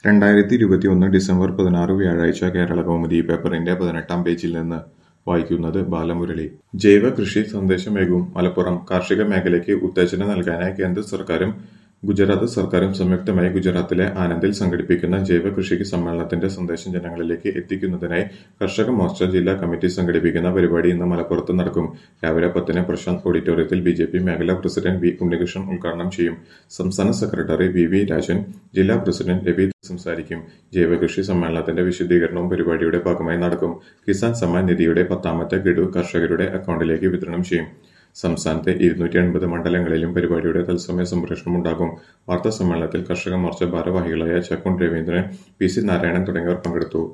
രണ്ടായിരത്തി ഇരുപത്തിയൊന്ന് ഡിസംബർ പതിനാറ് വ്യാഴാഴ്ച കേരള കൗമുദി പേപ്പറിന്റെ പതിനെട്ടാം പേജിൽ നിന്ന് വായിക്കുന്നത് ബാലമുരളി ജൈവ കൃഷി സന്ദേശമേകും മലപ്പുറം കാർഷിക മേഖലയ്ക്ക് ഉത്തേജനം നൽകാനായി കേന്ദ്ര സർക്കാരും ഗുജറാത്ത് സർക്കാരും സംയുക്തമായി ഗുജറാത്തിലെ ആനന്ദിൽ സംഘടിപ്പിക്കുന്ന ജൈവ കൃഷിക്ക് സമ്മേളനത്തിന്റെ സന്ദേശം ജനങ്ങളിലേക്ക് എത്തിക്കുന്നതിനായി കർഷക മോർച്ച ജില്ലാ കമ്മിറ്റി സംഘടിപ്പിക്കുന്ന പരിപാടി ഇന്ന് മലപ്പുറത്ത് നടക്കും രാവിലെ പത്തിന് പ്രശാന്ത് ഓഡിറ്റോറിയത്തിൽ ബി ജെ പി മേഖലാ പ്രസിഡന്റ് വി ഉണ്ണികൃഷ്ണൻ ഉദ്ഘാടനം ചെയ്യും സംസ്ഥാന സെക്രട്ടറി വി വി രാജൻ ജില്ലാ പ്രസിഡന്റ് രവി സംസാരിക്കും ജൈവകൃഷി സമ്മേളനത്തിന്റെ വിശദീകരണവും പരിപാടിയുടെ ഭാഗമായി നടക്കും കിസാൻ സമ്മാൻ നിധിയുടെ പത്താമത്തെ ഗഡു കർഷകരുടെ അക്കൗണ്ടിലേക്ക് വിതരണം ചെയ്യും സംസ്ഥാനത്തെ ഇരുന്നൂറ്റി എൺപത് മണ്ഡലങ്ങളിലും പരിപാടിയുടെ തത്സമയ സംപ്രേഷണം ഉണ്ടാകും വാർത്താ സമ്മേളനത്തിൽ കർഷക മോർച്ച ഭാരവാഹികളായ ചക്കുൺ രവീന്ദ്രൻ പി സി നാരായണൻ തുടങ്ങിയവർ പങ്കെടുത്തു